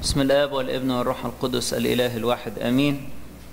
بسم الاب والابن والروح القدس الاله الواحد امين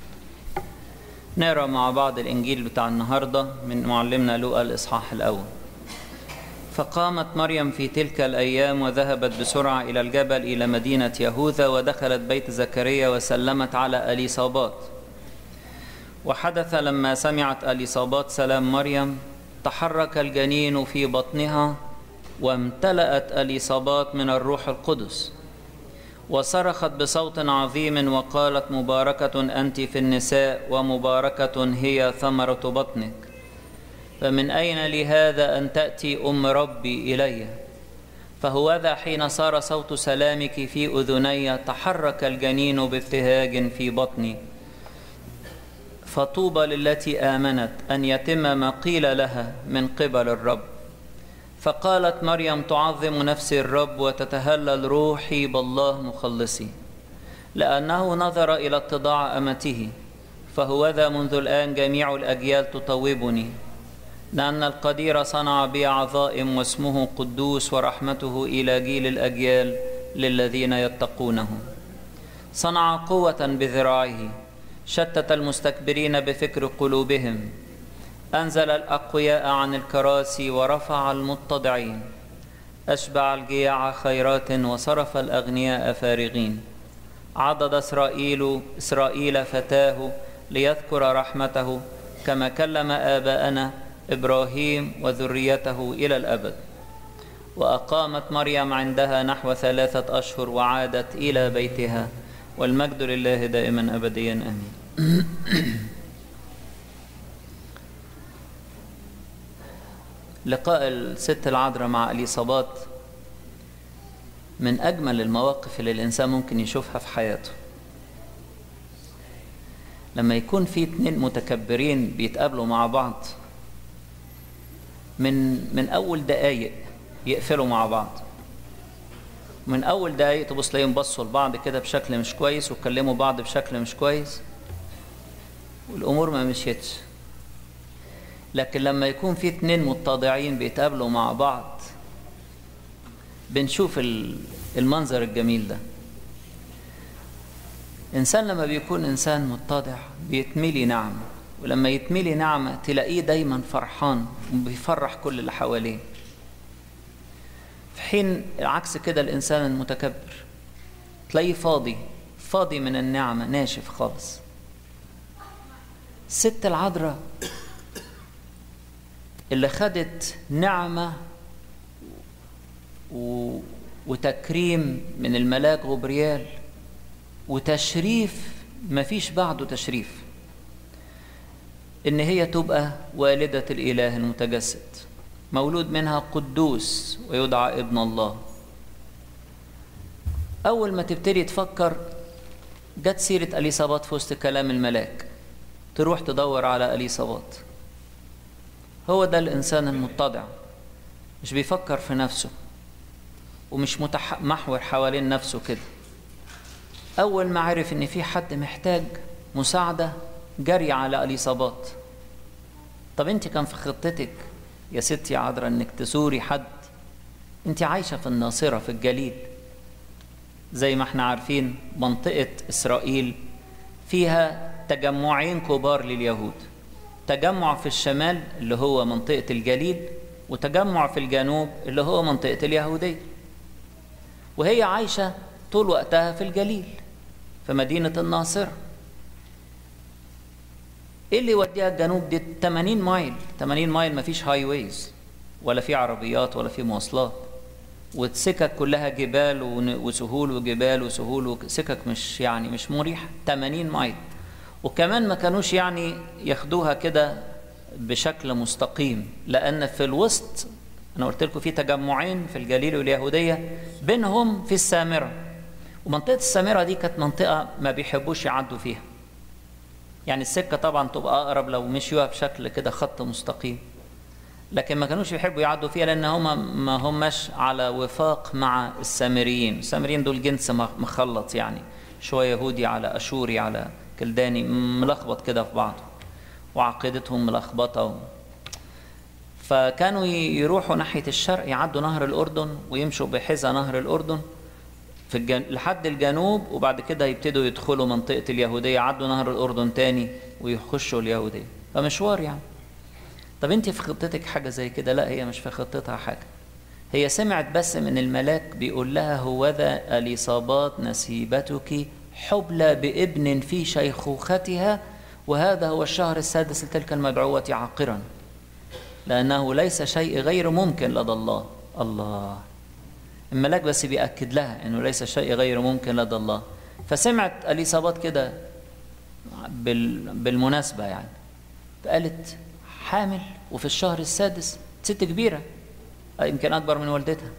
نقرا مع بعض الانجيل بتاع النهارده من معلمنا لوقا الاصحاح الاول فقامت مريم في تلك الايام وذهبت بسرعه الى الجبل الى مدينه يهوذا ودخلت بيت زكريا وسلمت على اليصابات وحدث لما سمعت اليصابات سلام مريم تحرك الجنين في بطنها وامتلأت اليصابات من الروح القدس وصرخت بصوت عظيم وقالت مباركة أنت في النساء ومباركة هي ثمرة بطنك فمن أين لي هذا أن تأتي أم ربي إلي فهوذا حين صار صوت سلامك في أذني تحرك الجنين بابتهاج في بطني فطوبى للتي آمنت أن يتم ما قيل لها من قبل الرب فقالت مريم تعظم نفسي الرب وتتهلل روحي بالله مخلصي لأنه نظر إلى اتضاع أمته فهوذا منذ الآن جميع الأجيال تطوبني لأن القدير صنع بي عظائم واسمه قدوس ورحمته إلى جيل الأجيال للذين يتقونه صنع قوة بذراعه شتت المستكبرين بفكر قلوبهم أنزل الأقوياء عن الكراسي ورفع المتضعين أشبع الجياع خيرات وصرف الأغنياء فارغين عضد إسرائيل إسرائيل فتاه ليذكر رحمته كما كلم آباءنا إبراهيم وذريته إلى الأبد وأقامت مريم عندها نحو ثلاثة أشهر وعادت إلى بيتها والمجد لله دائما أبديا آمين لقاء الست العذراء مع اليصابات من اجمل المواقف اللي الانسان ممكن يشوفها في حياته لما يكون في اتنين متكبرين بيتقابلوا مع بعض من من اول دقايق يقفلوا مع بعض من اول دقايق تبص تلاقيهم بصوا لبعض كده بشكل مش كويس وكلموا بعض بشكل مش كويس والامور ما مشيتش لكن لما يكون في اتنين متضعين بيتقابلوا مع بعض بنشوف المنظر الجميل ده انسان لما بيكون انسان متضع بيتملي نعمه ولما يتملي نعمه تلاقيه دايما فرحان وبيفرح كل اللي حواليه في حين عكس كده الانسان المتكبر تلاقيه فاضي فاضي من النعمه ناشف خالص الست العذراء اللي خدت نعمة و... وتكريم من الملاك غبريال وتشريف مفيش بعده تشريف ان هي تبقى والدة الاله المتجسد مولود منها قدوس ويدعى ابن الله اول ما تبتدي تفكر جت سيرة اليصابات في وسط كلام الملاك تروح تدور على اليصابات هو ده الإنسان المتضع مش بيفكر في نفسه ومش متح... محور حوالين نفسه كده أول ما عرف إن في حد محتاج مساعدة جري على اليصابات طب أنت كان في خطتك يا ستي عذرا إنك تزوري حد أنت عايشة في الناصرة في الجليل زي ما احنا عارفين منطقة إسرائيل فيها تجمعين كبار لليهود تجمع في الشمال اللي هو منطقة الجليل وتجمع في الجنوب اللي هو منطقة اليهودية وهي عايشة طول وقتها في الجليل في مدينة الناصرة ايه اللي يوديها الجنوب دي 80 مايل 80 مايل مفيش هاي ويز ولا في عربيات ولا في مواصلات والسكك كلها جبال وسهول وجبال وسهول وسكك مش يعني مش مريحة 80 مايل وكمان ما كانوش يعني ياخدوها كده بشكل مستقيم لان في الوسط انا قلت لكم في تجمعين في الجليل واليهوديه بينهم في السامره ومنطقه السامره دي كانت منطقه ما بيحبوش يعدوا فيها يعني السكه طبعا تبقى اقرب لو مشيوها بشكل كده خط مستقيم لكن ما كانوش يحبوا يعدوا فيها لان هم ما هماش على وفاق مع السامريين السامريين دول جنس مخلط يعني شويه يهودي على اشوري على كلداني ملخبط كده في بعضه وعقيدتهم ملخبطة و... فكانوا يروحوا ناحية الشرق يعدوا نهر الأردن ويمشوا بحذا نهر الأردن في الجن... لحد الجنوب وبعد كده هيبتدوا يدخلوا منطقة اليهودية عدوا نهر الأردن تاني ويخشوا اليهودية فمشوار يعني طب انت في خطتك حاجة زي كده لا هي مش في خطتها حاجة هي سمعت بس من الملاك بيقول لها هوذا اليصابات نسيبتك حبلى بابن في شيخوختها وهذا هو الشهر السادس لتلك المدعوة عاقرا لأنه ليس شيء غير ممكن لدى الله الله الملاك بس بيأكد لها أنه ليس شيء غير ممكن لدى الله فسمعت اليصابات كده بالمناسبة يعني فقالت حامل وفي الشهر السادس ست كبيرة يمكن أكبر من والدتها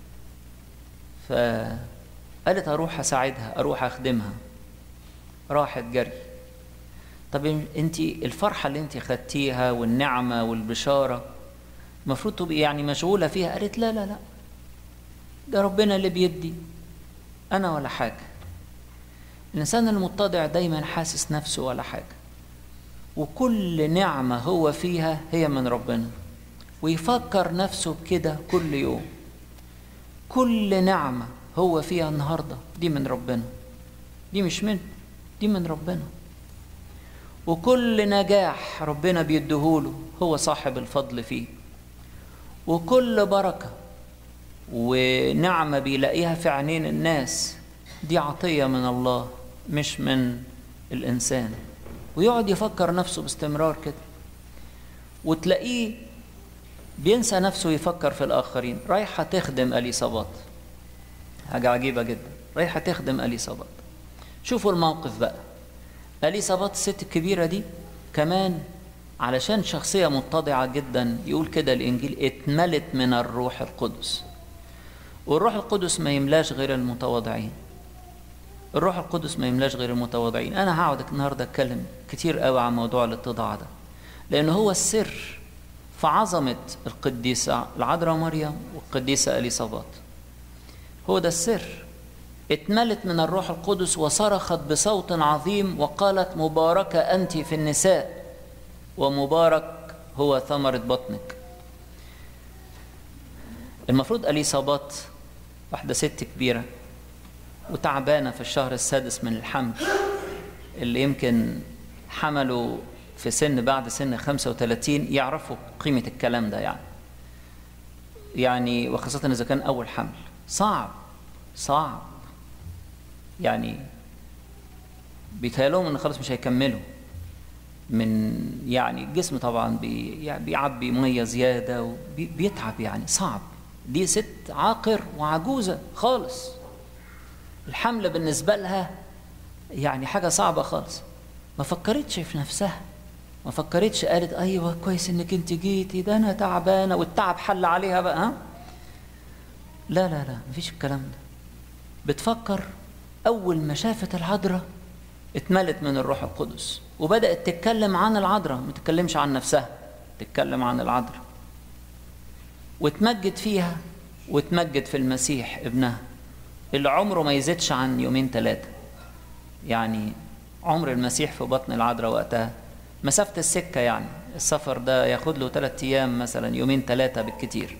فقالت أروح أساعدها أروح أخدمها راحت جري طب انت الفرحة اللي انت خدتيها والنعمة والبشارة المفروض تبقي يعني مشغولة فيها قالت لا لا لا ده ربنا اللي بيدي أنا ولا حاجة الإنسان المتضع دايما حاسس نفسه ولا حاجة وكل نعمة هو فيها هي من ربنا ويفكر نفسه بكده كل يوم كل نعمة هو فيها النهاردة دي من ربنا دي مش من دي من ربنا وكل نجاح ربنا بيديهوله هو صاحب الفضل فيه وكل بركة ونعمة بيلاقيها في عينين الناس دي عطية من الله مش من الإنسان ويقعد يفكر نفسه باستمرار كده وتلاقيه بينسى نفسه يفكر في الآخرين رايحة تخدم أليصابات حاجة عجيبة جدا رايحة تخدم أليصابات شوفوا الموقف بقى أليصابات الست الكبيرة دي كمان علشان شخصية متضعة جدا يقول كده الإنجيل اتملت من الروح القدس والروح القدس ما يملاش غير المتواضعين الروح القدس ما يملاش غير المتواضعين أنا هقعد النهاردة أتكلم كتير قوي عن موضوع الاتضاع ده لأن هو السر في عظمة القديسة العذراء مريم والقديسة أليصابات هو ده السر اتملت من الروح القدس وصرخت بصوت عظيم وقالت مباركة أنت في النساء ومبارك هو ثمرة بطنك المفروض أليصابات واحدة ست كبيرة وتعبانة في الشهر السادس من الحمل اللي يمكن حملوا في سن بعد سن 35 يعرفوا قيمة الكلام ده يعني يعني وخاصة إذا كان أول حمل صعب صعب يعني بيتهيألهم إن خلاص مش هيكملوا من يعني الجسم طبعا بي يعني بيعبي مية زيادة وبيتعب يعني صعب دي ست عاقر وعجوزة خالص الحمل بالنسبة لها يعني حاجة صعبة خالص ما فكرتش في نفسها ما فكرتش قالت ايوه كويس انك انت جيتي ده انا تعبانه والتعب حل عليها بقى ها لا لا لا مفيش الكلام ده بتفكر اول ما شافت العذراء اتملت من الروح القدس وبدات تتكلم عن العذراء ما تتكلمش عن نفسها تتكلم عن العذراء وتمجد فيها وتمجد في المسيح ابنها اللي عمره ما يزيدش عن يومين ثلاثه يعني عمر المسيح في بطن العذراء وقتها مسافة السكة يعني السفر ده ياخد له ثلاثة أيام مثلا يومين ثلاثة بالكتير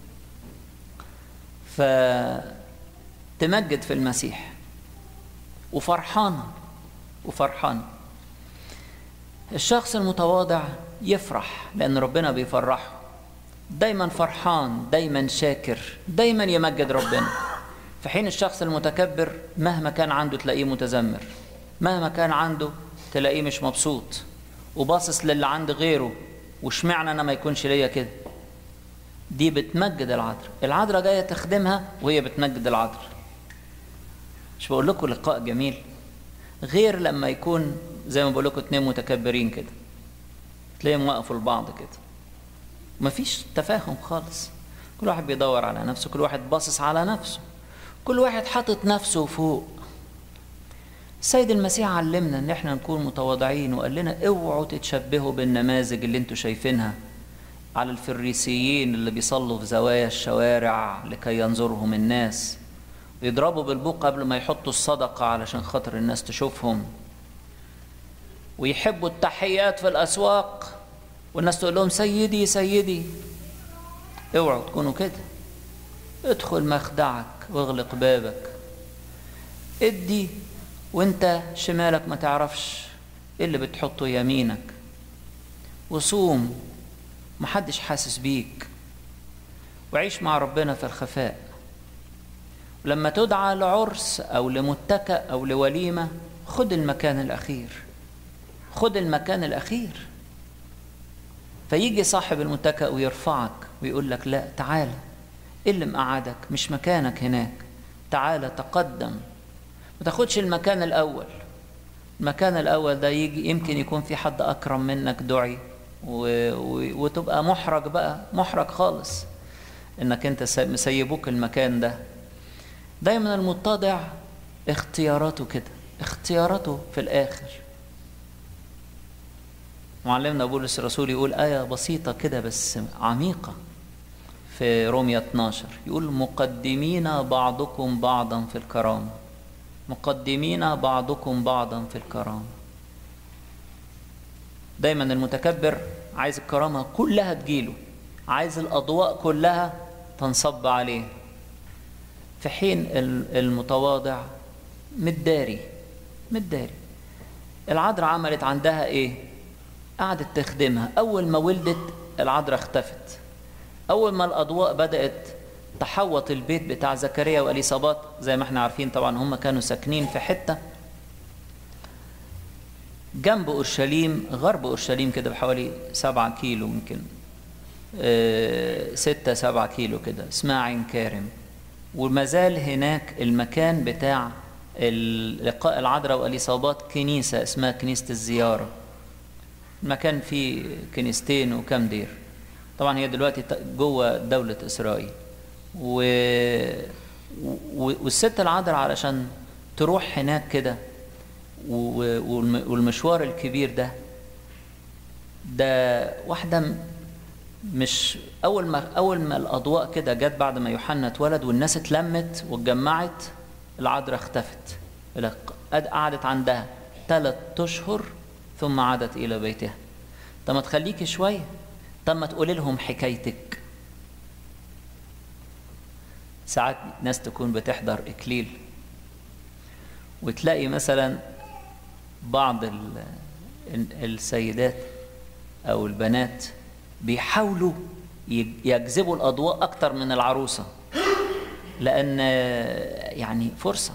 فتمجد في المسيح وفرحانة وفرحانة الشخص المتواضع يفرح لأن ربنا بيفرحه دايما فرحان دايما شاكر دايما يمجد ربنا في حين الشخص المتكبر مهما كان عنده تلاقيه متذمر مهما كان عنده تلاقيه مش مبسوط وباصص للي عند غيره واشمعنى انا ما يكونش ليا كده دي بتمجد العذراء العذراء جايه تخدمها وهي بتمجد العذراء مش بقول لكم لقاء جميل غير لما يكون زي ما بقول لكم اتنين متكبرين كده تلاقيهم وقفوا لبعض كده مفيش تفاهم خالص كل واحد بيدور على نفسه كل واحد باصص على نفسه كل واحد حاطط نفسه فوق السيد المسيح علمنا ان احنا نكون متواضعين وقال لنا اوعوا تتشبهوا بالنماذج اللي انتوا شايفينها على الفريسيين اللي بيصلوا في زوايا الشوارع لكي ينظرهم الناس ويضربوا بالبوق قبل ما يحطوا الصدقة علشان خاطر الناس تشوفهم ويحبوا التحيات في الأسواق والناس تقول لهم سيدي سيدي اوعوا تكونوا كده ادخل مخدعك واغلق بابك ادي وانت شمالك ما تعرفش ايه اللي بتحطه يمينك وصوم محدش حاسس بيك وعيش مع ربنا في الخفاء ولما تدعى لعرس او لمتكأ او لوليمة خد المكان الاخير خد المكان الاخير فيجي صاحب المتكأ ويرفعك ويقول لك لا تعالى ايه اللي مقعدك مش مكانك هناك تعالى تقدم ما تاخدش المكان الاول المكان الاول ده يجي يمكن يكون في حد اكرم منك دعي و... و... وتبقى محرج بقى محرج خالص انك انت مسيبوك المكان ده دايما المتضع اختياراته كده اختياراته في الاخر معلمنا بولس الرسول يقول آية بسيطة كده بس عميقة في رومية 12 يقول مقدمين بعضكم بعضا في الكرامة مقدمين بعضكم بعضا في الكرامة دايما المتكبر عايز الكرامة كلها تجيله عايز الأضواء كلها تنصب عليه في حين المتواضع متداري متداري العذراء عملت عندها ايه قعدت تخدمها اول ما ولدت العذراء اختفت اول ما الاضواء بدات تحوط البيت بتاع زكريا واليصابات زي ما احنا عارفين طبعا هم كانوا ساكنين في حته جنب اورشليم غرب اورشليم كده بحوالي سبعة كيلو يمكن اه ستة سبعة كيلو كده اسمها عين كارم وما زال هناك المكان بتاع لقاء العذراء واليصابات كنيسه اسمها كنيسه الزياره المكان فيه كنيستين وكام دير طبعا هي دلوقتي جوه دولة إسرائيل و... و... والست العذراء علشان تروح هناك كده و... والمشوار الكبير ده ده واحدة مش أول ما أول ما الأضواء كده جت بعد ما يوحنا اتولد والناس اتلمت واتجمعت العذراء اختفت قعدت عندها ثلاث أشهر ثم عادت إلى بيتها طب ما تخليكي شوية طب ما تقولي لهم حكايتك ساعات ناس تكون بتحضر إكليل وتلاقي مثلا بعض السيدات أو البنات بيحاولوا يجذبوا الأضواء أكتر من العروسة لأن يعني فرصة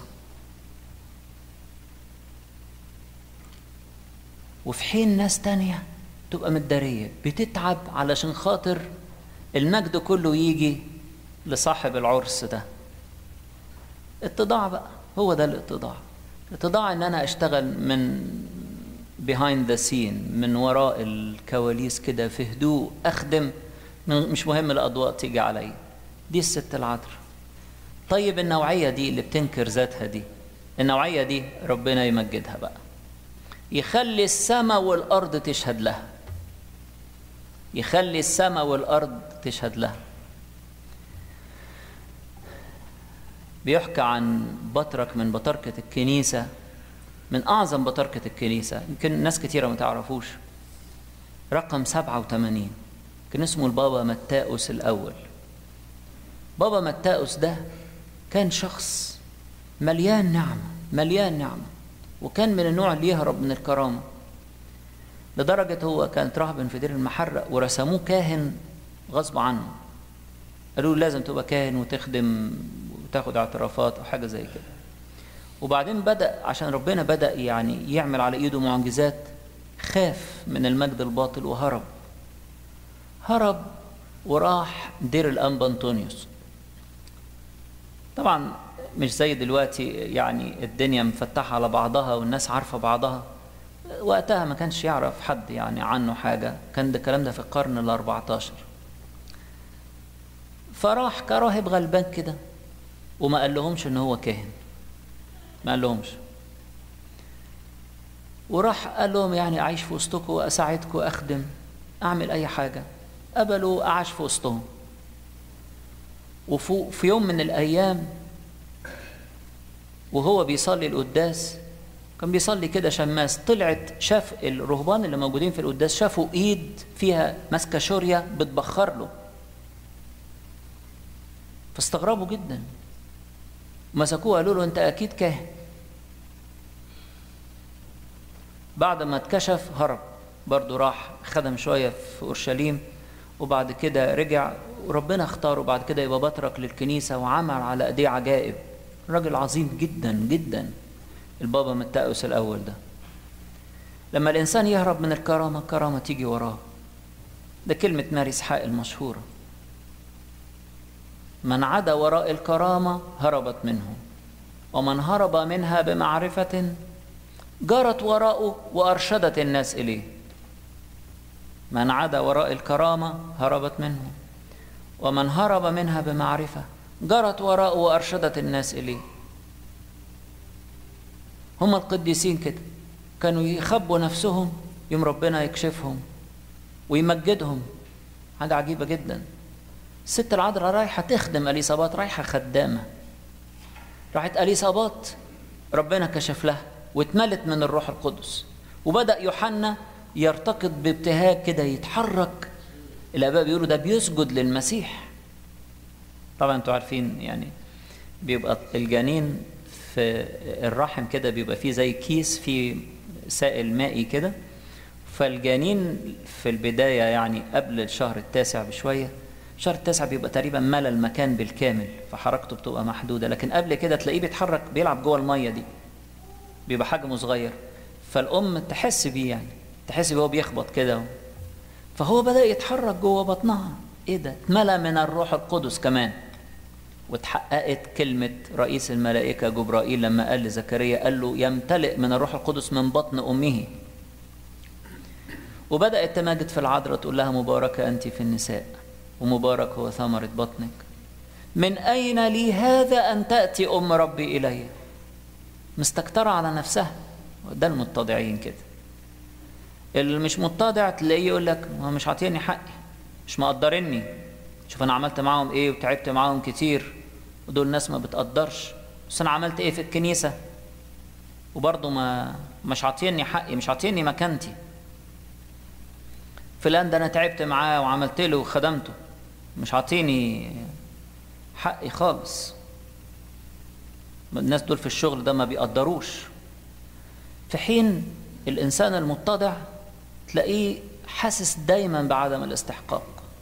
وفي حين ناس تانية تبقى متدارية بتتعب علشان خاطر المجد كله يجي لصاحب العرس ده اتضاع بقى هو ده الاتضاع اتضاع ان انا اشتغل من behind the scene من وراء الكواليس كده في هدوء اخدم مش مهم الاضواء تيجي عليا دي الست العذراء طيب النوعيه دي اللي بتنكر ذاتها دي النوعيه دي ربنا يمجدها بقى يخلي السماء والارض تشهد لها يخلي السماء والارض تشهد لها بيحكى عن بطرك من بطركة الكنيسة من أعظم بطركة الكنيسة يمكن ناس كتيرة ما تعرفوش رقم 87 كان اسمه البابا متاؤس الأول بابا متاؤس ده كان شخص مليان نعمة مليان نعمة وكان من النوع اللي يهرب من الكرامة لدرجة هو كانت راهبا في دير المحرق ورسموه كاهن غصب عنه قالوا له لازم تبقى كاهن وتخدم وتاخد اعترافات او حاجه زي كده وبعدين بدا عشان ربنا بدا يعني يعمل على ايده معجزات خاف من المجد الباطل وهرب هرب وراح دير الانبا انطونيوس طبعا مش زي دلوقتي يعني الدنيا مفتحه على بعضها والناس عارفه بعضها وقتها ما كانش يعرف حد يعني عنه حاجه كان ده الكلام ده في القرن ال 14 فراح كراهب غلبان كده وما قال لهمش ان هو كاهن ما قال لهمش وراح قال لهم يعني اعيش في وسطكم واساعدكم اخدم اعمل اي حاجه قبلوا اعاش في وسطهم وفي في يوم من الايام وهو بيصلي القداس كان بيصلي كده شماس طلعت شاف الرهبان اللي موجودين في القداس شافوا ايد فيها ماسكه شوريه بتبخر له فاستغربوا جدا مسكوه قالوا له انت اكيد كاهن بعد ما اتكشف هرب برضه راح خدم شوية في أورشليم وبعد كده رجع وربنا اختاره بعد كده يبقى بطرك للكنيسة وعمل على ايديه عجائب راجل عظيم جدا جدا البابا متأوس الأول ده لما الإنسان يهرب من الكرامة الكرامة تيجي وراه ده كلمة ماري إسحاق المشهورة من عدا وراء الكرامة هربت منه ومن هرب منها بمعرفة جرت وراءه وأرشدت الناس إليه من عدا وراء الكرامة هربت منه ومن هرب منها بمعرفة جرت وراءه وأرشدت الناس إليه هم القديسين كده كانوا يخبوا نفسهم يوم ربنا يكشفهم ويمجدهم حاجة عجيبة جدا الست العذراء رايحة تخدم أليصابات رايحة خدامة راحت أليصابات ربنا كشف لها واتملت من الروح القدس وبدأ يوحنا يرتقد بابتهاج كده يتحرك الآباء بيقولوا ده بيسجد للمسيح طبعا انتوا عارفين يعني بيبقى الجنين في الرحم كده بيبقى فيه زي كيس فيه سائل مائي كده فالجنين في البداية يعني قبل الشهر التاسع بشوية الشهر التاسع بيبقى تقريبا ملى المكان بالكامل فحركته بتبقى محدودة لكن قبل كده تلاقيه بيتحرك بيلعب جوه المية دي بيبقى حجمه صغير فالأم تحس بيه يعني تحس بيه هو بيخبط كده فهو بدأ يتحرك جوه بطنها ايه ده اتملى من الروح القدس كمان واتحققت كلمة رئيس الملائكة جبرائيل لما قال لزكريا قال له يمتلئ من الروح القدس من بطن أمه وبدأت تماجد في العذراء تقول لها مباركة أنت في النساء ومبارك هو ثمرة بطنك من أين لي هذا أن تأتي أم ربي إلي مستكترة على نفسها ده المتضعين كده اللي مش متضع تلاقيه يقول لك ما مش عاطيني حقي مش مقدرني شوف انا عملت معاهم ايه وتعبت معاهم كتير ودول ناس ما بتقدرش بس انا عملت ايه في الكنيسه وبرضه ما مش عاطيني حقي مش عاطيني مكانتي فلان ده انا تعبت معاه وعملت له وخدمته مش عاطيني حقي خالص الناس دول في الشغل ده ما بيقدروش في حين الانسان المتضع تلاقيه حاسس دايما بعدم الاستحقاق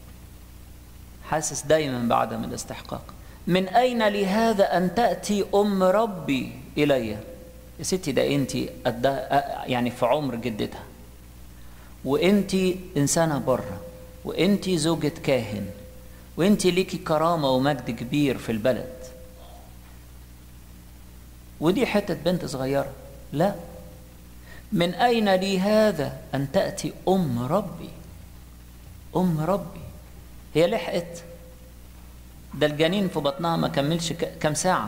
حاسس دايما بعدم الاستحقاق من اين لهذا ان تاتي ام ربي الي يا ستي ده انت يعني في عمر جدتها وانت انسانه بره وانت زوجة كاهن وانت ليكي كرامه ومجد كبير في البلد ودي حته بنت صغيره لا من أين لي هذا أن تأتي أم ربي أم ربي هي لحقت ده الجنين في بطنها ما كملش كم ساعة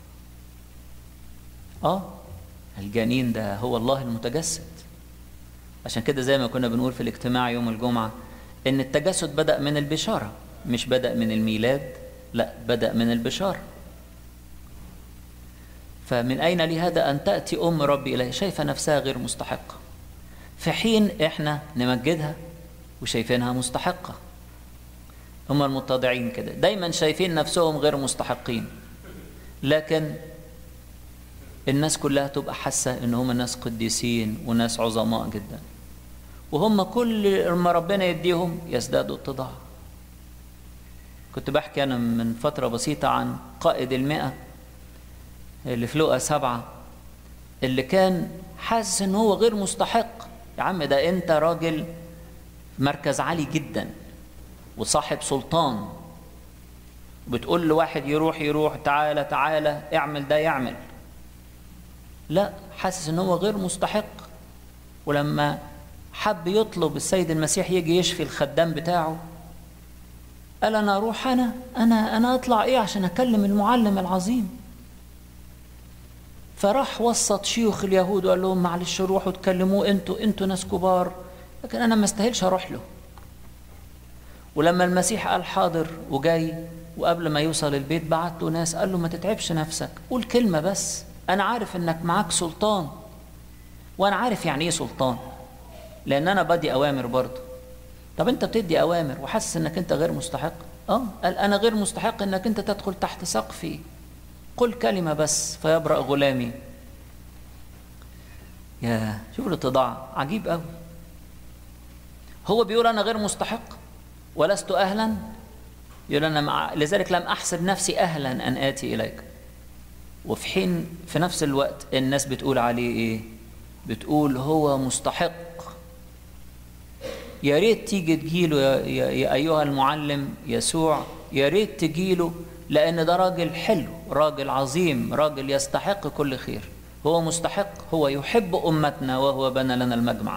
آه الجنين ده هو الله المتجسد عشان كده زي ما كنا بنقول في الاجتماع يوم الجمعة إن التجسد بدأ من البشارة مش بدأ من الميلاد لا بدأ من البشارة فمن أين لهذا أن تأتي أم ربي إليه شايفة نفسها غير مستحقة في حين إحنا نمجدها وشايفينها مستحقة هم المتضعين كده دايما شايفين نفسهم غير مستحقين لكن الناس كلها تبقى حاسة إن هم ناس قديسين وناس عظماء جدا وهم كل ما ربنا يديهم يزدادوا اتضاع كنت بحكي أنا من فترة بسيطة عن قائد المئة اللي في لقا سبعة اللي كان حاسس ان هو غير مستحق يا عم ده انت راجل مركز عالي جدا وصاحب سلطان بتقول لواحد يروح يروح تعالى تعالى اعمل ده يعمل لا حاسس ان هو غير مستحق ولما حب يطلب السيد المسيح يجي يشفي الخدام بتاعه قال انا اروح انا انا انا اطلع ايه عشان اكلم المعلم العظيم فراح وسط شيوخ اليهود وقال لهم معلش روحوا تكلموه انتوا انتوا ناس كبار لكن انا ما استاهلش اروح له ولما المسيح قال حاضر وجاي وقبل ما يوصل البيت بعت له ناس قال له ما تتعبش نفسك قول كلمه بس انا عارف انك معاك سلطان وانا عارف يعني ايه سلطان لان انا بدي اوامر برضه طب انت بتدي اوامر وحاسس انك انت غير مستحق اه قال انا غير مستحق انك انت تدخل تحت سقفي قل كلمة بس فيبرأ غلامي يا شوف الاتضاع عجيب قوي هو بيقول انا غير مستحق ولست اهلا يقول انا مع... لذلك لم احسب نفسي اهلا ان اتي اليك وفي حين في نفس الوقت الناس بتقول عليه ايه بتقول هو مستحق يا ريت تيجي تجيله يا, يا, يا ايها المعلم يسوع يا ريت تجيله لان ده راجل حلو راجل عظيم راجل يستحق كل خير هو مستحق هو يحب امتنا وهو بنى لنا المجمع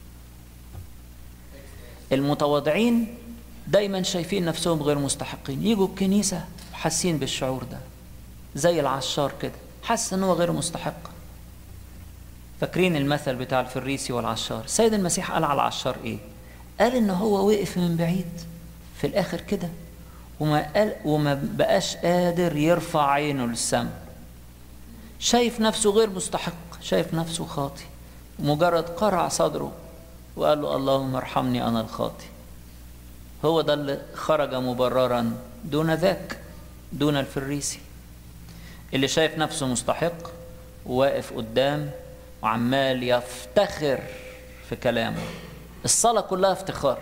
المتواضعين دايما شايفين نفسهم غير مستحقين يجوا الكنيسه حاسين بالشعور ده زي العشار كده حاسس ان هو غير مستحق فاكرين المثل بتاع الفريسي والعشار سيد المسيح قال على العشار ايه قال ان هو وقف من بعيد في الاخر كده وما قال وما بقاش قادر يرفع عينه للسماء شايف نفسه غير مستحق شايف نفسه خاطي مجرد قرع صدره وقال له اللهم ارحمني انا الخاطي هو ده اللي خرج مبررا دون ذاك دون الفريسي اللي شايف نفسه مستحق وواقف قدام وعمال يفتخر في كلامه الصلاة كلها افتخار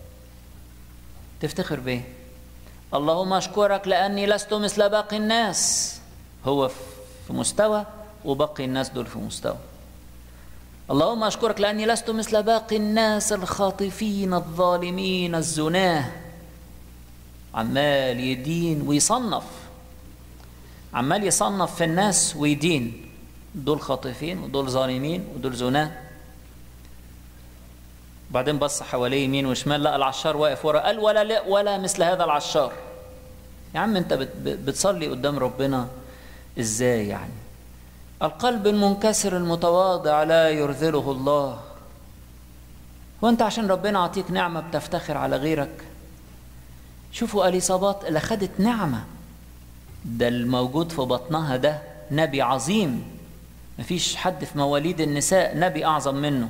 تفتخر بيه اللهم اشكرك لاني لست مثل باقي الناس هو في مستوى وباقي الناس دول في مستوى اللهم اشكرك لاني لست مثل باقي الناس الخاطفين الظالمين الزناه عمال يدين ويصنف عمال يصنف في الناس ويدين دول خاطفين ودول ظالمين ودول زناه بعدين بص حواليه يمين وشمال لقى العشار واقف ورا قال ولا لا ولا مثل هذا العشار يا عم انت بتصلي قدام ربنا ازاي يعني القلب المنكسر المتواضع لا يرذله الله وانت عشان ربنا عطيك نعمة بتفتخر على غيرك شوفوا اليصابات اللي خدت نعمة ده الموجود في بطنها ده نبي عظيم مفيش حد في مواليد النساء نبي أعظم منه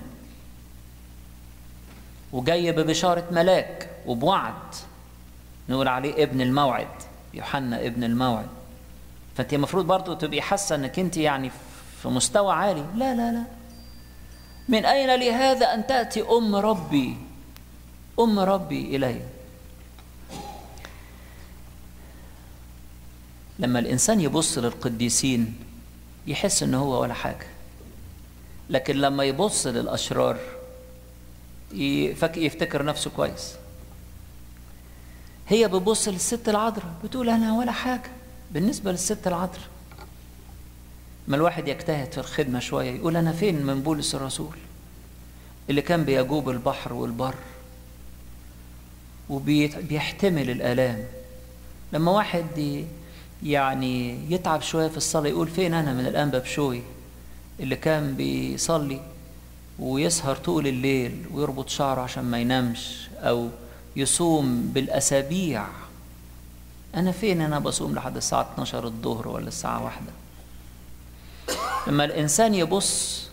وجاي ببشارة ملاك وبوعد نقول عليه ابن الموعد يوحنا ابن الموعد فانت المفروض برضو تبقي حاسه انك انت يعني في مستوى عالي لا لا لا من اين لهذا ان تاتي ام ربي ام ربي الي لما الانسان يبص للقديسين يحس ان هو ولا حاجه لكن لما يبص للاشرار يفتكر نفسه كويس هي بتبص للست العذراء بتقول انا ولا حاجه بالنسبه للست العذراء ما الواحد يجتهد في الخدمه شويه يقول انا فين من بولس الرسول اللي كان بيجوب البحر والبر وبيحتمل الالام لما واحد يعني يتعب شويه في الصلاه يقول فين انا من الانبا بشوي اللي كان بيصلي ويسهر طول الليل ويربط شعره عشان ما ينامش او يصوم بالاسابيع انا فين انا بصوم لحد الساعه 12 الظهر ولا الساعه واحدة لما الانسان يبص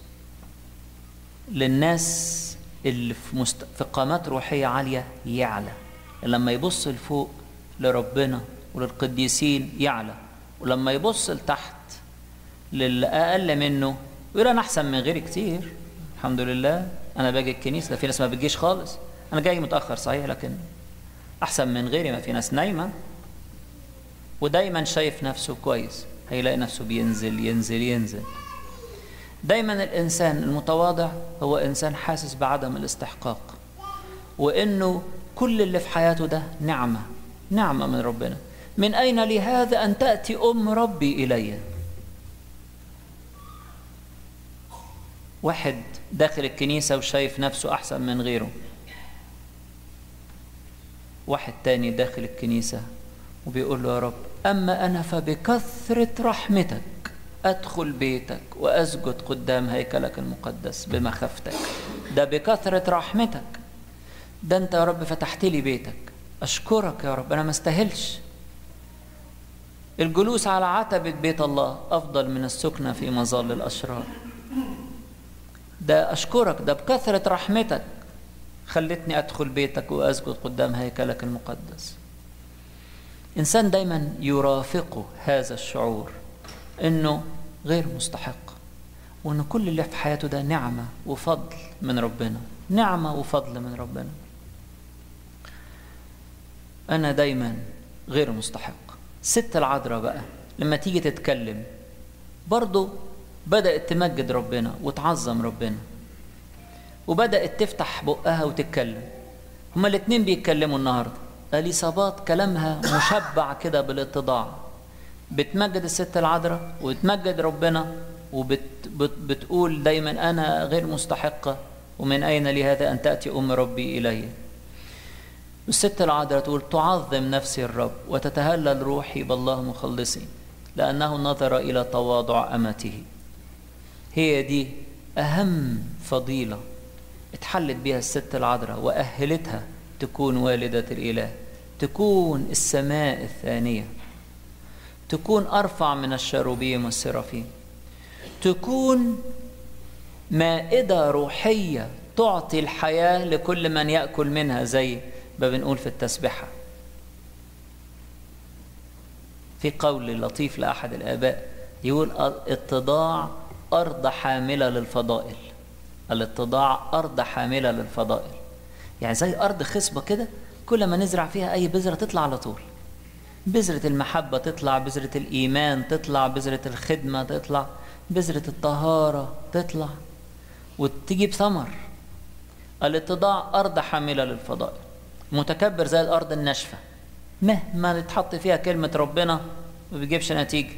للناس اللي في, مست... في قامات روحيه عاليه يعلى لما يبص لفوق لربنا وللقديسين يعلى ولما يبص لتحت للأقل منه يقول أنا أحسن من غيري كتير الحمد لله أنا باجي الكنيسة ده في ناس ما بتجيش خالص أنا جاي متأخر صحيح لكن أحسن من غيري ما في ناس نايمة ودايما شايف نفسه كويس هيلاقي نفسه بينزل ينزل ينزل دايما الإنسان المتواضع هو إنسان حاسس بعدم الاستحقاق وإنه كل اللي في حياته ده نعمة نعمة من ربنا من أين لهذا أن تأتي أم ربي إلي واحد داخل الكنيسة وشايف نفسه أحسن من غيره واحد تاني داخل الكنيسة وبيقول له يا رب أما أنا فبكثرة رحمتك أدخل بيتك وأسجد قدام هيكلك المقدس بمخافتك ده بكثرة رحمتك ده أنت يا رب فتحت لي بيتك أشكرك يا رب أنا ما استاهلش الجلوس على عتبة بيت الله أفضل من السكنة في مظل الأشرار ده أشكرك ده بكثرة رحمتك خلتني أدخل بيتك وأسجد قدام هيكلك المقدس إنسان دايما يرافقه هذا الشعور إنه غير مستحق وان كل اللي في حياته ده نعمة وفضل من ربنا نعمة وفضل من ربنا انا دايما غير مستحق ست العذراء بقى لما تيجي تتكلم برضه بدأت تمجد ربنا وتعظم ربنا وبدأت تفتح بقها وتتكلم هما الاتنين بيتكلموا النهارده اليصابات كلامها مشبع كده بالاتضاع بتمجد الست العذراء وتمجد ربنا وبتقول دايما انا غير مستحقه ومن اين لي هذا ان تاتي ام ربي الي والست العذراء تقول تعظم نفسي الرب وتتهلل روحي بالله مخلصي لانه نظر الى تواضع امته هي دي اهم فضيله اتحلت بها الست العذراء واهلتها تكون والده الاله تكون السماء الثانيه تكون ارفع من الشروبيم والسرافيم تكون مائده روحيه تعطي الحياه لكل من ياكل منها زي ما بنقول في التسبحه في قول لطيف لاحد الاباء يقول اتضاع ارض حامله للفضائل الاتضاع ارض حامله للفضائل يعني زي ارض خصبه كده كل ما نزرع فيها اي بذره تطلع على طول بذرة المحبة تطلع بذرة الإيمان تطلع بذرة الخدمة تطلع بذرة الطهارة تطلع وتجيب ثمر الاتضاع أرض حاملة للفضائل متكبر زي الأرض الناشفة مهما تحط فيها كلمة ربنا ما بيجيبش نتيجة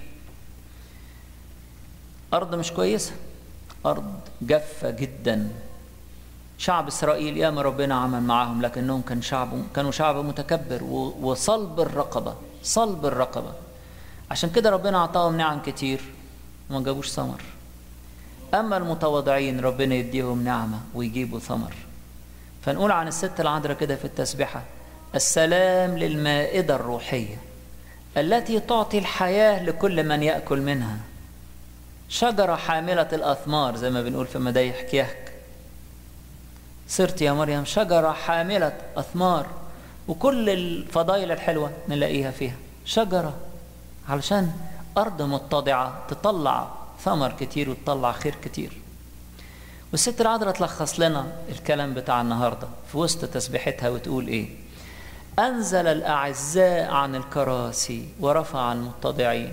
أرض مش كويسة أرض جافة جدا شعب إسرائيل ياما ربنا عمل معاهم لكنهم كان شعب كانوا شعب متكبر وصلب الرقبة صلب الرقبة عشان كده ربنا أعطاهم نعم كتير وما جابوش ثمر أما المتواضعين ربنا يديهم نعمة ويجيبوا ثمر فنقول عن الست العذراء كده في التسبيحة السلام للمائدة الروحية التي تعطي الحياة لكل من يأكل منها شجرة حاملة الأثمار زي ما بنقول في مدايح كيهك صرت يا مريم شجرة حاملة أثمار وكل الفضائل الحلوة نلاقيها فيها شجرة علشان أرض متضعة تطلع ثمر كتير وتطلع خير كتير والست العذراء تلخص لنا الكلام بتاع النهاردة في وسط تسبيحتها وتقول إيه أنزل الأعزاء عن الكراسي ورفع المتضعين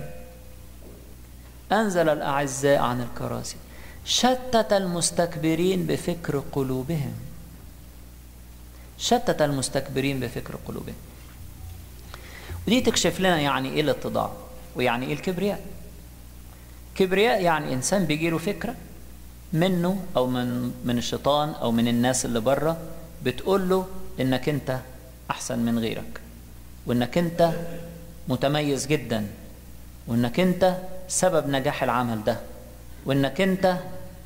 أنزل الأعزاء عن الكراسي شتت المستكبرين بفكر قلوبهم شتت المستكبرين بفكر قلوبهم ودي تكشف لنا يعني ايه الاتضاع ويعني ايه الكبرياء كبرياء يعني انسان بيجي له فكره منه او من من الشيطان او من الناس اللي بره بتقول له انك انت احسن من غيرك وانك انت متميز جدا وانك انت سبب نجاح العمل ده وانك انت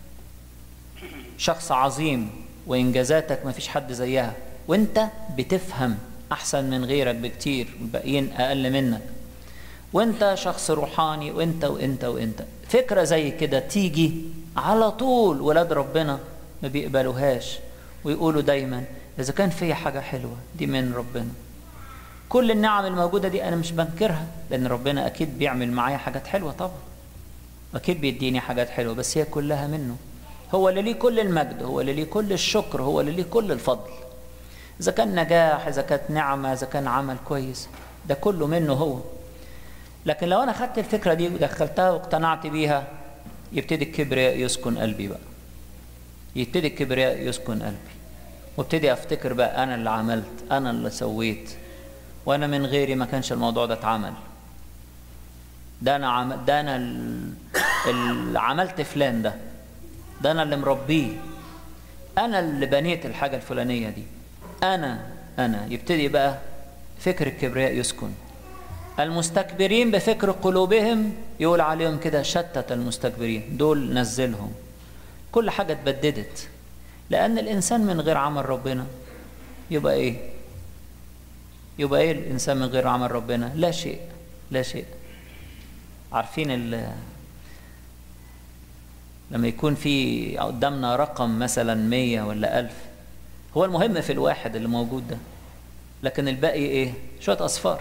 شخص عظيم وانجازاتك ما فيش حد زيها وانت بتفهم احسن من غيرك بكتير والباقيين اقل منك وانت شخص روحاني وانت وانت وانت فكره زي كده تيجي على طول ولاد ربنا ما بيقبلوهاش ويقولوا دايما اذا كان فيا حاجه حلوه دي من ربنا كل النعم الموجوده دي انا مش بنكرها لان ربنا اكيد بيعمل معايا حاجات حلوه طبعا اكيد بيديني حاجات حلوه بس هي كلها منه هو اللي ليه كل المجد هو اللي ليه كل الشكر هو اللي ليه كل الفضل اذا كان نجاح اذا كانت نعمه اذا كان عمل كويس ده كله منه هو لكن لو انا خدت الفكره دي ودخلتها واقتنعت بيها يبتدي الكبرياء يسكن قلبي بقى يبتدي الكبرياء يسكن قلبي وابتدي افتكر بقى انا اللي عملت انا اللي سويت وانا من غيري ما كانش الموضوع ده اتعمل ده انا عم... ده انا اللي عملت فلان ده ده انا اللي مربيه انا اللي بنيت الحاجه الفلانيه دي انا انا يبتدي بقى فكر الكبرياء يسكن المستكبرين بفكر قلوبهم يقول عليهم كده شتت المستكبرين دول نزلهم كل حاجه اتبددت لان الانسان من غير عمل ربنا يبقى ايه يبقى ايه الانسان من غير عمل ربنا لا شيء لا شيء عارفين ال لما يكون في قدامنا رقم مثلا مية ولا ألف هو المهم في الواحد اللي موجود ده لكن الباقي ايه شوية أصفار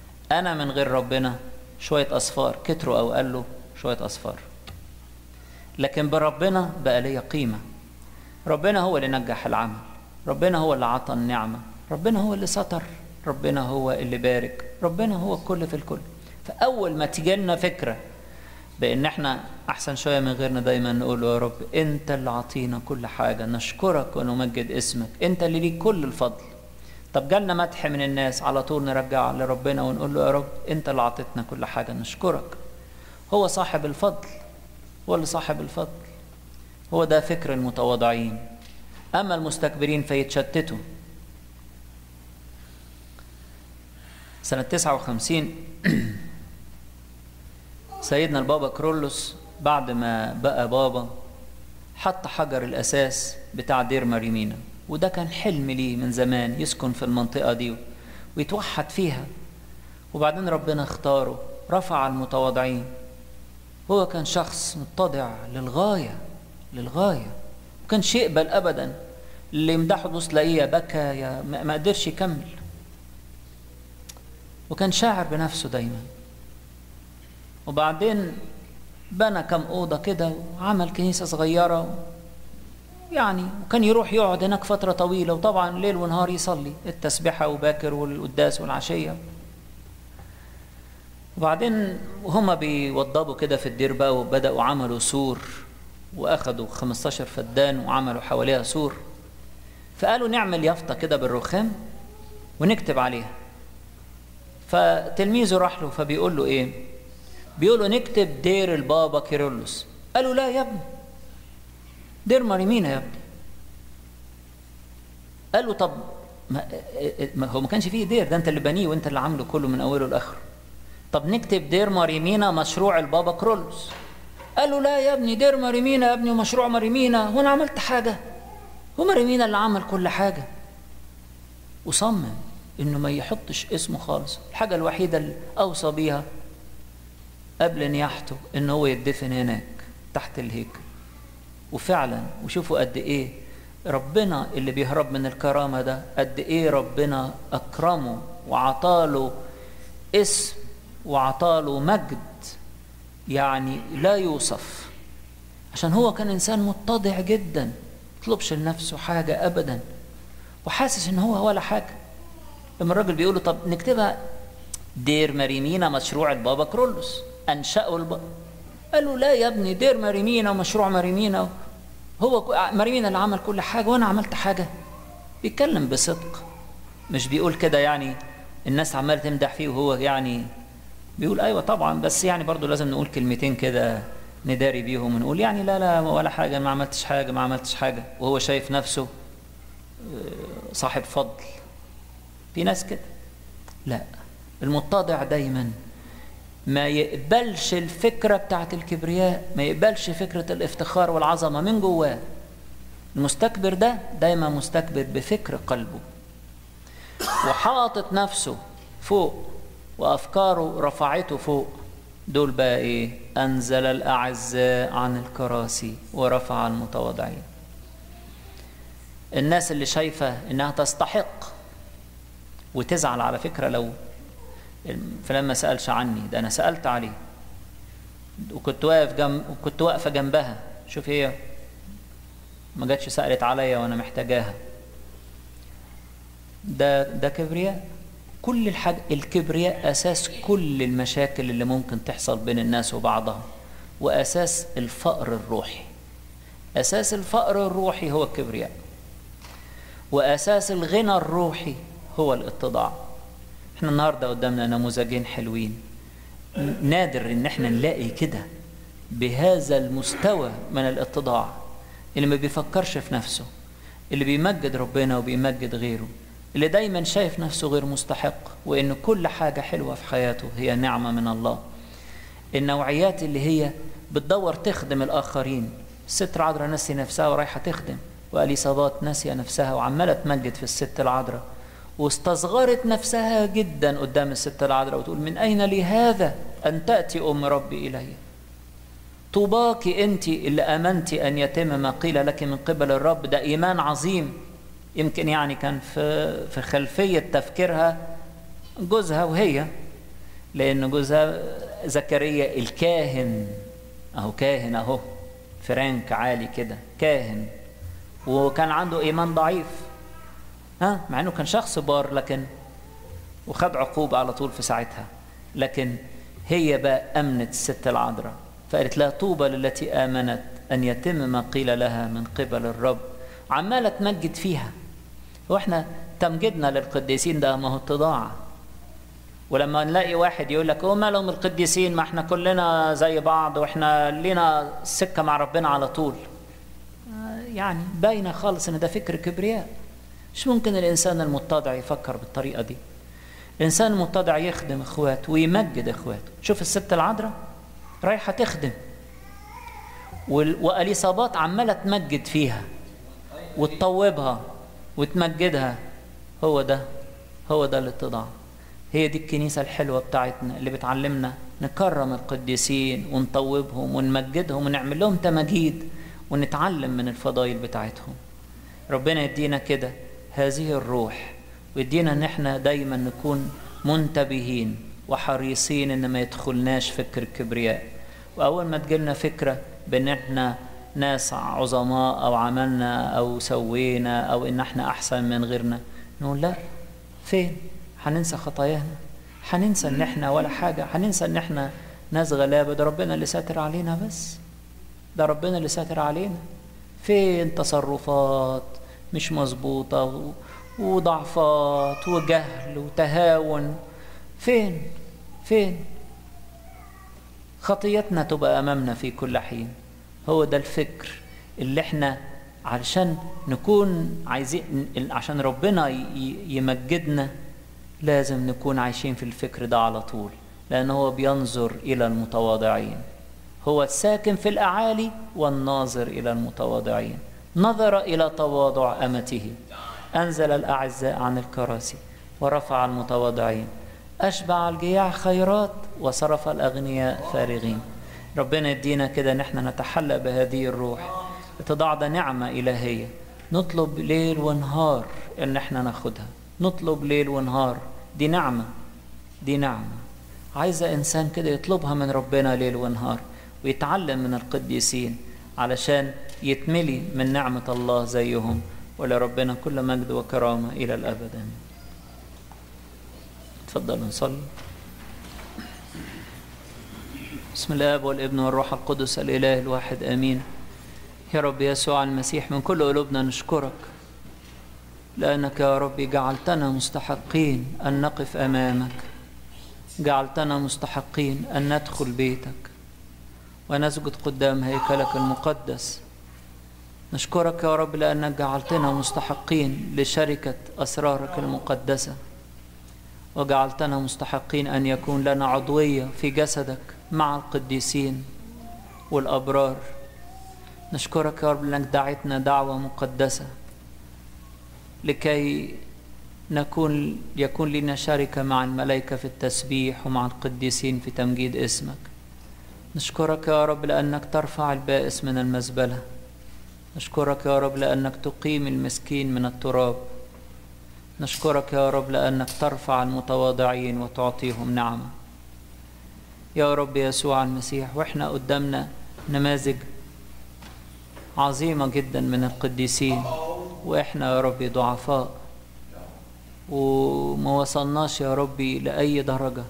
أنا من غير ربنا شوية أصفار كتروا أو قلوا شوية أصفار لكن بربنا بقى ليا قيمة ربنا هو اللي نجح العمل ربنا هو اللي عطى النعمة ربنا هو اللي ستر ربنا هو اللي بارك ربنا هو الكل في الكل فأول ما تيجي لنا فكرة بان احنا احسن شويه من غيرنا دايما نقول يا رب انت اللي عطينا كل حاجه نشكرك ونمجد اسمك انت اللي ليك كل الفضل طب جالنا مدح من الناس على طول نرجع لربنا ونقول له يا رب انت اللي عطيتنا كل حاجه نشكرك هو صاحب الفضل هو اللي صاحب الفضل هو ده فكر المتواضعين اما المستكبرين فيتشتتوا سنه 59 سيدنا البابا كرولوس بعد ما بقى بابا حط حجر الأساس بتاع دير ماريمينا وده كان حلم ليه من زمان يسكن في المنطقة دي ويتوحد فيها وبعدين ربنا اختاره رفع المتواضعين هو كان شخص متضع للغاية للغاية وكانش يقبل أبدا اللي يمدحه تبص تلاقيه بكى يا ما قدرش يكمل وكان شاعر بنفسه دايما وبعدين بنى كم أوضة كده وعمل كنيسة صغيرة يعني وكان يروح يقعد هناك فترة طويلة وطبعا ليل ونهار يصلي التسبحة وباكر والقداس والعشية وبعدين هما بيوضبوا كده في الدير بقى وبدأوا عملوا سور وأخدوا 15 فدان وعملوا حواليها سور فقالوا نعمل يافطة كده بالرخام ونكتب عليها فتلميذه راح له فبيقول له ايه بيقولوا نكتب دير البابا كيرلس قالوا لا يا ابني دير مريمينا يا ابني قالوا طب ما, ما هو ما كانش فيه دير ده انت اللي بنيه وانت اللي عامله كله من اوله لاخره طب نكتب دير مريمينا مشروع البابا كرولوس قالوا لا يا ابني دير مريمينا يا ابني ومشروع مريمينا وانا عملت حاجه هو مريمينا اللي عمل كل حاجه وصمم انه ما يحطش اسمه خالص الحاجه الوحيده اللي اوصى بيها قبل نياحته ان هو يدفن هناك تحت الهيكل وفعلا وشوفوا قد ايه ربنا اللي بيهرب من الكرامه ده قد ايه ربنا اكرمه وعطاله اسم وعطاله مجد يعني لا يوصف عشان هو كان انسان متضع جدا يطلبش لنفسه حاجه ابدا وحاسس ان هو ولا حاجه لما الراجل بيقول له طب نكتبها دير مريمينا مشروع البابا كرولوس انشأوا البابا قال له لا يا ابني دير مريمينا ومشروع مريمينا هو مريمينا اللي عمل كل حاجه وانا عملت حاجه بيتكلم بصدق مش بيقول كده يعني الناس عماله تمدح فيه وهو يعني بيقول ايوه طبعا بس يعني برضه لازم نقول كلمتين كده نداري بيهم ونقول يعني لا لا ولا حاجه ما عملتش حاجه ما عملتش حاجه وهو شايف نفسه صاحب فضل في ناس كده لا المتضع دايما ما يقبلش الفكره بتاعت الكبرياء ما يقبلش فكره الافتخار والعظمه من جواه المستكبر ده دايما مستكبر بفكر قلبه وحاطط نفسه فوق وافكاره رفعته فوق دول بقى ايه انزل الاعزاء عن الكراسي ورفع المتواضعين الناس اللي شايفه انها تستحق وتزعل على فكره لو فلان ما سالش عني ده انا سالت عليه وكنت واقف جنب وكنت واقفه جنبها شوف هي ما جاتش سالت عليا وانا محتاجاها ده ده كبرياء كل الحاج الكبرياء اساس كل المشاكل اللي ممكن تحصل بين الناس وبعضها واساس الفقر الروحي اساس الفقر الروحي هو الكبرياء واساس الغنى الروحي هو الاتضاع احنا النهارده قدامنا نموذجين حلوين نادر ان احنا نلاقي كده بهذا المستوى من الاتضاع اللي ما بيفكرش في نفسه اللي بيمجد ربنا وبيمجد غيره اللي دايما شايف نفسه غير مستحق وان كل حاجه حلوه في حياته هي نعمه من الله النوعيات اللي هي بتدور تخدم الاخرين الست العذراء نسي نفسها ورايحه تخدم واليصابات ناسيه نفسها وعماله تمجد في الست العذراء واستصغرت نفسها جدا قدام الست العذراء وتقول من اين لي هذا ان تاتي ام ربي الي طوباك انت اللي امنت ان يتم ما قيل لك من قبل الرب ده ايمان عظيم يمكن يعني كان في في خلفيه تفكيرها جوزها وهي لان جوزها زكريا الكاهن اهو كاهن اهو فرانك عالي كده كاهن وكان عنده ايمان ضعيف ها مع انه كان شخص بار لكن وخد عقوبة على طول في ساعتها لكن هي بقى أمنت الست العذراء فقالت لها طوبى للتي آمنت أن يتم ما قيل لها من قبل الرب عمالة تمجد فيها واحنا تمجيدنا للقديسين ده ما هو اتضاع ولما نلاقي واحد يقول لك هو مالهم القديسين ما احنا كلنا زي بعض واحنا لينا سكة مع ربنا على طول يعني باينة خالص ان ده فكر كبرياء مش ممكن الانسان المتضع يفكر بالطريقة دي الانسان المتضع يخدم اخواته ويمجد اخواته شوف الست العذراء رايحة تخدم واليصابات عمالة تمجد فيها وتطوبها وتمجدها هو ده هو ده الاتضاع هي دي الكنيسة الحلوة بتاعتنا اللي بتعلمنا نكرم القديسين ونطوبهم ونمجدهم ونعمل لهم تماجيد ونتعلم من الفضائل بتاعتهم ربنا يدينا كده هذه الروح ويدينا ان احنا دايما نكون منتبهين وحريصين ان ما يدخلناش فكر الكبرياء واول ما تجيلنا فكره بان احنا ناس عظماء او عملنا او سوينا او ان احنا احسن من غيرنا نقول لا فين هننسى خطايانا هننسى ان احنا ولا حاجه هننسى ان احنا ناس غلابه ده ربنا اللي ساتر علينا بس ده ربنا اللي ساتر علينا فين تصرفات مش مظبوطه وضعفات وجهل وتهاون فين فين خطيتنا تبقى امامنا في كل حين هو ده الفكر اللي احنا علشان نكون عايزين عشان ربنا يمجدنا لازم نكون عايشين في الفكر ده على طول لأن هو بينظر إلى المتواضعين هو الساكن في الأعالي والناظر إلى المتواضعين نظر إلى تواضع أمته أنزل الأعزاء عن الكراسي ورفع المتواضعين أشبع الجياع خيرات وصرف الأغنياء فارغين ربنا يدينا كده نحن نتحلى بهذه الروح اتضاع ده نعمة إلهية نطلب ليل ونهار إن احنا ناخدها نطلب ليل ونهار دي نعمة دي نعمة عايزة إنسان كده يطلبها من ربنا ليل ونهار ويتعلم من القديسين علشان يتملي من نعمة الله زيهم ولربنا كل مجد وكرامة إلى الأبد آمين تفضلوا نصلي بسم الاب والابن والروح القدس الاله الواحد امين يا رب يسوع المسيح من كل قلوبنا نشكرك لانك يا رب جعلتنا مستحقين ان نقف امامك جعلتنا مستحقين ان ندخل بيتك ونسجد قدام هيكلك المقدس نشكرك يا رب لانك جعلتنا مستحقين لشركه اسرارك المقدسه وجعلتنا مستحقين ان يكون لنا عضويه في جسدك مع القديسين والابرار نشكرك يا رب لانك دعيتنا دعوه مقدسه لكي نكون يكون لنا شركه مع الملائكه في التسبيح ومع القديسين في تمجيد اسمك نشكرك يا رب لانك ترفع البائس من المزبله نشكرك يا رب لانك تقيم المسكين من التراب نشكرك يا رب لانك ترفع المتواضعين وتعطيهم نعمه يا رب يسوع المسيح واحنا قدامنا نماذج عظيمه جدا من القديسين واحنا يا ربي ضعفاء وما وصلناش يا ربي لاي درجه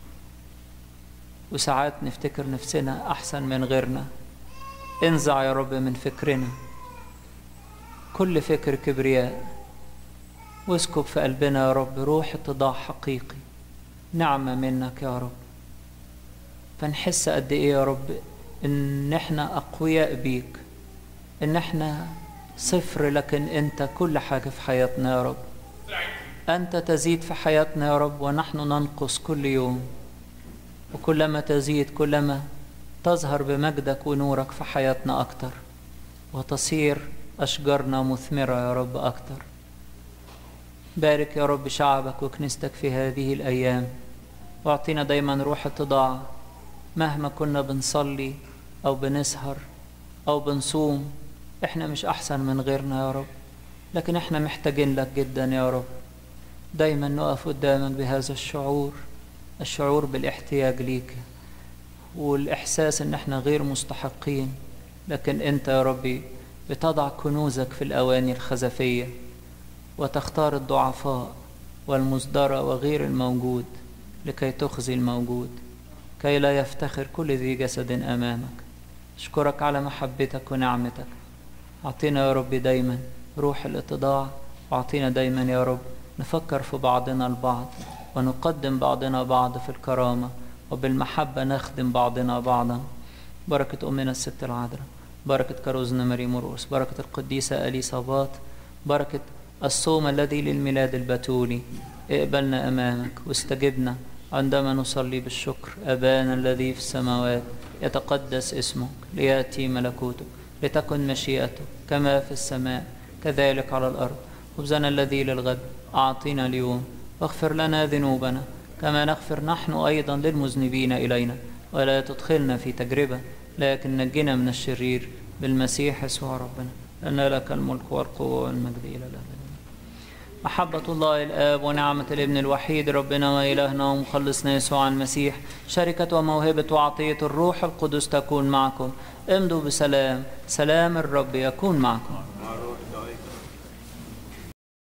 وساعات نفتكر نفسنا احسن من غيرنا انزع يا رب من فكرنا كل فكر كبرياء واسكب في قلبنا يا رب روح اتضاع حقيقي نعمة منك يا رب فنحس قد ايه يا رب ان احنا اقوياء بيك ان احنا صفر لكن انت كل حاجة في حياتنا يا رب انت تزيد في حياتنا يا رب ونحن ننقص كل يوم وكلما تزيد كلما تظهر بمجدك ونورك في حياتنا اكتر وتصير اشجارنا مثمرة يا رب اكتر بارك يا رب شعبك وكنيستك في هذه الأيام واعطينا دايما روح اتضاع مهما كنا بنصلي أو بنسهر أو بنصوم احنا مش أحسن من غيرنا يا رب لكن احنا محتاجين لك جدا يا رب دايما نقف قدامك بهذا الشعور الشعور بالاحتياج ليك والإحساس إن احنا غير مستحقين لكن أنت يا ربي بتضع كنوزك في الأواني الخزفية وتختار الضعفاء والمصدرة وغير الموجود لكي تخزي الموجود كي لا يفتخر كل ذي جسد أمامك أشكرك على محبتك ونعمتك أعطينا يا رب دايما روح الاتضاع وأعطينا دايما يا رب نفكر في بعضنا البعض ونقدم بعضنا بعض في الكرامة وبالمحبة نخدم بعضنا بعضا بركة أمنا الست العذراء بركة كروزنا مريم مرقس بركة القديسة أليصابات بركة الصوم الذي للميلاد البتولي اقبلنا أمامك واستجبنا عندما نصلي بالشكر أبانا الذي في السماوات يتقدس اسمك ليأتي ملكوتك لتكن مشيئتك كما في السماء كذلك على الأرض خبزنا الذي للغد أعطينا اليوم واغفر لنا ذنوبنا كما نغفر نحن أيضا للمذنبين إلينا ولا تدخلنا في تجربة لكن نجنا من الشرير بالمسيح يسوع ربنا لأن لك الملك والقوة والمجد إلى الأبد محبة الله الآب ونعمة الابن الوحيد ربنا وإلهنا ومخلصنا يسوع المسيح شركة وموهبة وعطية الروح القدس تكون معكم امضوا بسلام سلام الرب يكون معكم